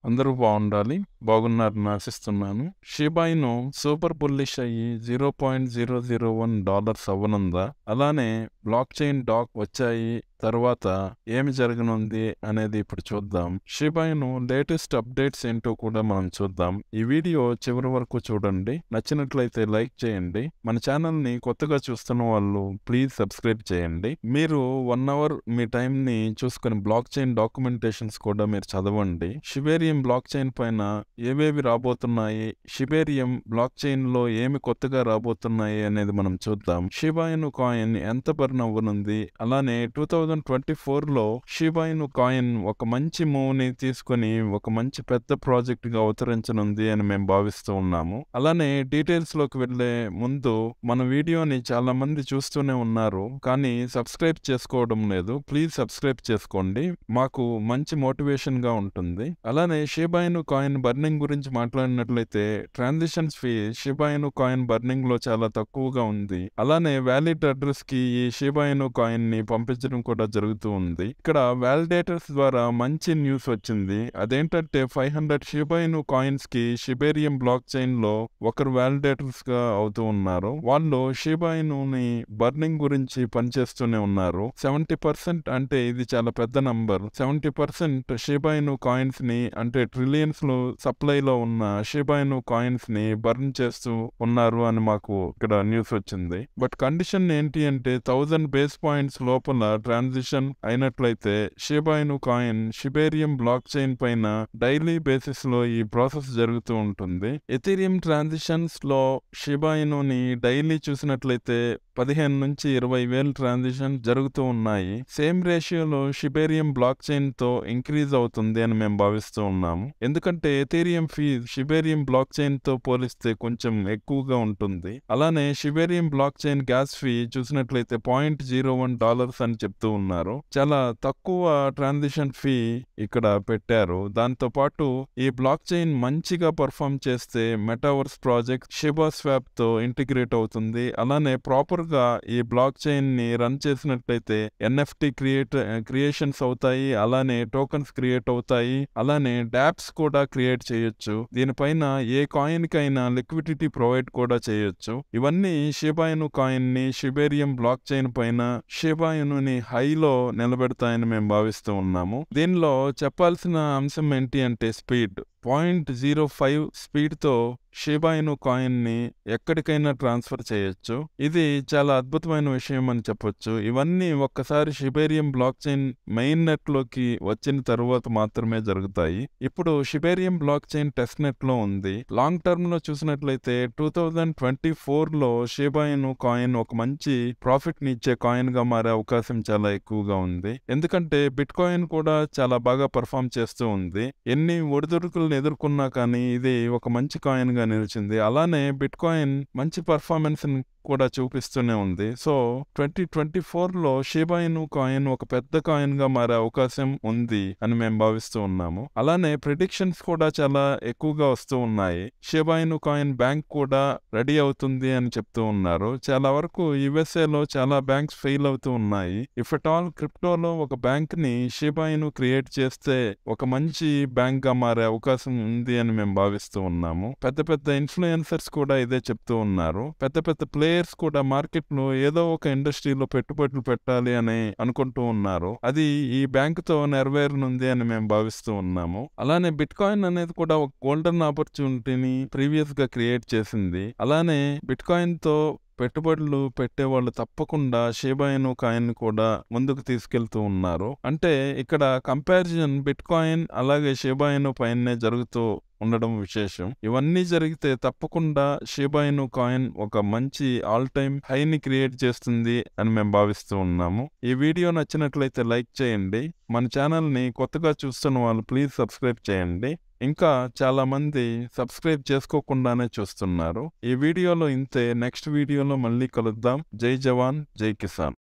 అందరూ బాగుండాలి బాగున్నారని ఆశిస్తున్నాను షిబాయిను సూపర్ బుల్లిష్ అయ్యి zero point zero zero one dollars అవ్వనుందా అలానే బ్లాక్ చైన్ డాక్ వచ్చాయి తర్వాత ఏమి జరగనుంది అనేది ఇప్పుడు చూద్దాం షిబాయిను లేటెస్ట్ అప్డేట్స్ ఏంటో కూడా మనం చూద్దాం ఈ వీడియో చివరి వరకు చూడండి నచ్చినట్లయితే లైక్ చేయండి మన ఛానల్ ని కొత్తగా చూస్తున్న వాళ్ళు ప్లీజ్ సబ్స్క్రైబ్ చేయండి మీరు వన్ అవర్ మీ టైం ని చూసుకుని బ్లాక్ చైన్ డాక్యుమెంటేషన్స్ కూడా మీరు చదవండి షిబేరియం బ్లాక్ చైన్ పైన ఏవేవి రాబోతున్నాయి షిబేరియం బ్లాక్ చైన్ లో ఏమి కొత్తగా రాబోతున్నాయి అనేది మనం చూద్దాం షిబాయిను కాయిన్ ఎంత బర్న్ అవ్వనుంది అలానే టూ థౌజండ్ ట్వంటీ ఫోర్ లో షిబాయిను కాయిన్ ఒక మంచి మూవ్ ని తీసుకుని ఒక మంచి పెద్ద ప్రాజెక్ట్ గా అవతరించనుంది అని మేము భావిస్తూ ఉన్నాము అలానే డీటెయిల్స్ లోకి వెళ్లే ముందు మన వీడియోని చాలా మంది చూస్తూనే ఉన్నారు కానీ సబ్స్క్రైబ్ చేసుకోవడం లేదు ప్లీజ్ సబ్స్క్రైబ్ చేసుకోండి మాకు మంచి మోటివేషన్ గా ఉంటుంది అలానే షిబాయిను కాయిన్ బర్నింగ్ గురించి మాట్లాడినట్లయితే transitions fee Shiba Inu coin burning లో చాలా తక్కువగా ఉంది అలానే వ్యాలిడ్ అడ్రస్ కి ఈ షిబాయిను కాయిన్ ని పంపించడం కూడా జరుగుతూ ఉంది ఇక్కడ వ్యాలిడేటర్స్ ద్వారా మంచి న్యూస్ వచ్చింది అదేంటంటే ఫైవ్ హండ్రెడ్ షిబాయిను కాయిన్స్ కి షిబేరియం బ్లాక్ చైన్ లో ఒకరు వ్యాలిడేటర్స్ గా అవుతూ ఉన్నారు వాళ్ళు షిబాయిను ని బర్నింగ్ గురించి పనిచేస్తూనే ఉన్నారు సెవెంటీ పర్సెంట్ అంటే ఇది చాలా పెద్ద number seventy percent Shiba Inu coins ని అంటే ట్రిలియన్స్ లో సప్లై లో ఉన్న షిబాయిను కాయిన్స్ ని బర్న్ చేస్తూ ఉన్నారు అని మాకు ఇక్కడ న్యూస్ వచ్చింది బట్ కండిషన్ ఏంటి అంటే థౌజండ్ బేస్ పాయింట్స్ లోపల ట్రాన్సిషన్ అయినట్లయితే Shiba Inu coin Shibarium blockchain పైన డైలీ బేసిస్ లో ఈ ప్రాసెస్ జరుగుతూ ఉంటుంది ఎథీరియం ట్రాన్సిషన్స్ లో షిబాయినుని డైలీ చూసినట్లయితే పదిహేను నుంచి ఇరవై వేల ట్రాన్సిషన్ జరుగుతూ ఉన్నాయి సేమ్ రేషియోలో షిబేరియం బ్లాక్ చైన్ తో ఇంక్రీజ్ అవుతుంది అని మేము భావిస్తూ ఉన్నాము ఎందుకంటే Ethereum fee Shibarium blockchain తో పోలిస్తే కొంచెం ఎక్కువగా ఉంటుంది అలానే Shibarium blockchain gas fee చూసినట్లయితే పాయింట్ జీరో వన్ డాలర్స్ అని చెప్తూ ఉన్నారు చాలా తక్కువ ట్రాన్సిషన్ ఫీ ఇక్కడ పెట్టారు దాంతో పాటు ఈ బ్లాక్ చైన్ మంచిగా పర్ఫామ్ చేస్తే మెటావర్స్ ప్రాజెక్ట్ షిబా స్వాప్ తో ఇంటిగ్రేట్ అవుతుంది అలానే ప్రాపర్ గా ఈ బ్లాక్ చైన్ ని రన్ చేసినట్లయితే ఎన్ఎఫ్టి క్రియేట్ క్రియేషన్స్ అవుతాయి అలానే టోకన్స్ క్రియేట్ అవుతాయి అలానే డాప్స్ కూడా క్రియేట్ చేయొచ్చు దీనిపైన ఏ కాయిన్ కైనా లిక్విడిటీ ప్రొవైడ్ కూడా చేయొచ్చు ఇవన్నీ షిబాయిను కాయిన్ ని షిబేరియం బ్లాక్ చైన్ పైన షిబాయినుని హైలో నిలబెడతాయని మేము భావిస్తూ ఉన్నాము దీనిలో చెప్పాల్సిన అంశం ఏంటి అంటే స్పీడ్ పాయింట్ జీరో ఫైవ్ స్పీడ్తో షిబాయిను కాయిన్ ని ఎక్కడికైనా ట్రాన్స్ఫర్ చేయొచ్చు ఇది చాలా అద్భుతమైన విషయం అని చెప్పొచ్చు ఇవన్నీ ఒక్కసారి Shibarium blockchain main net లోకి వచ్చిన తరువాత మాత్రమే జరుగుతాయి ఇప్పుడు Shibarium blockchain test net లో ఉంది లాంగ్ టర్మ్ లో చూసినట్లయితే టూ థౌజండ్ ట్వంటీ ఫోర్ లో షిబాయిను కాయిన్ ఒక మంచి ప్రాఫిట్ ని ఇచ్చే కాయిన్ గా మారే అవకాశం చాలా ఎక్కువగా ఉంది ఎందుకంటే బిట్ కాయిన్ కూడా చాలా బాగా పర్ఫామ్ చేస్తూ ఉంది ఎన్ని ఒడిదుడుకులను ఎదుర్కొన్నా కానీ ఇది ఒక మంచి కాయిన్ గా నిలిచింది అలానే బిట్ కాయిన్ మంచి పర్ఫార్మెన్స్ కూడా చూపిస్తూనే ఉంది సో ట్వంటీ ట్వంటీ ఫోర్ లో షిబాయిను కాయిన్ ఒక పెద్ద కాయిన్ గా మారే అవకాశం ఉంది అని మేము భావిస్తూ ఉన్నాము అలానే ప్రిడిక్షన్స్ కూడా చాలా ఎక్కువగా వస్తూ ఉన్నాయి షిబాయిను కాయిన్ బ్యాంక్ కూడా రెడీ అవుతుంది అని చెప్తూ ఉన్నారు చాలా వరకు యుఎస్ఏ లో చాలా బ్యాంక్స్ ఫెయిల్ అవుతూ ఉన్నాయి ఇఫ్ ఎట్ ఆల్ క్రిప్టోలో ఒక బ్యాంక్ ని షిబాయిను క్రియేట్ చేస్తే ఒక మంచి బ్యాంక్ గా మారే అవకాశం ఉంది అని మేము భావిస్తూ ఉన్నాము పెద్ద పెద్ద ఇన్ఫ్లుయెన్సర్స్ కూడా ఇదే చెప్తూ ఉన్నారు పెద్ద పెద్ద ప్లేయర్స్ కూడా మార్కెట్ లో ఏదో ఒక ఇండస్ట్రీలో పెట్టుబడులు పెట్టాలి అని అనుకుంటూ ఉన్నారు అది ఈ బ్యాంక్ తో నెరవేరనుంది అని మేము భావిస్తూ ఉన్నాము అలానే బిట్ కాయిన్ అనేది కూడా ఒక గోల్డెన్ ఆపర్చునిటీని ప్రీవియస్ గా క్రియేట్ చేసింది అలానే బిట్ కాయిన్ తో పెట్టుబడులు పెట్టేవాళ్ళు తప్పకుండా షేబాయిను కాయిన్ కూడా ముందుకు తీసుకెళ్తూ ఉన్నారు అంటే ఇక్కడ కంపారిజన్ బిట్ కాయిన్ అలాగే షేబాయిను పైనే జరుగుతూ ఉండడం విశేషం ఇవన్నీ జరిగితే తప్పకుండా షిబాయిను కాయిన్ ఒక మంచి ఆల్ టైమ్ హైని క్రియేట్ చేస్తుంది అని మేము భావిస్తూ ఉన్నాము ఈ వీడియో నచ్చినట్లయితే లైక్ చేయండి మన ఛానల్ ని కొత్తగా చూస్తున్న వాళ్ళు ప్లీజ్ సబ్స్క్రైబ్ చేయండి ఇంకా చాలా మంది సబ్స్క్రైబ్ చేసుకోకుండానే చూస్తున్నారు ఈ వీడియోలో ఇంతే నెక్స్ట్ వీడియోలో మళ్ళీ కలుద్దాం జై జవాన్ జై కిసాన్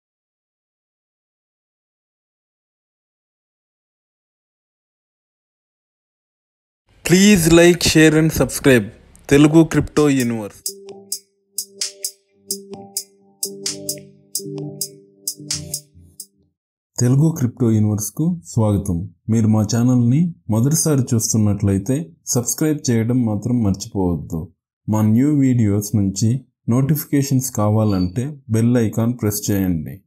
please like share and subscribe Telugu crypto universe Telugu crypto యూనివర్స్కు స్వాగతం మీరు మా ఛానల్ని మొదటిసారి చూస్తున్నట్లయితే సబ్స్క్రైబ్ చేయడం మాత్రం మర్చిపోవద్దు మా న్యూ వీడియోస్ నుంచి నోటిఫికేషన్స్ కావాలంటే బెల్ ఐకాన్ ప్రెస్ చేయండి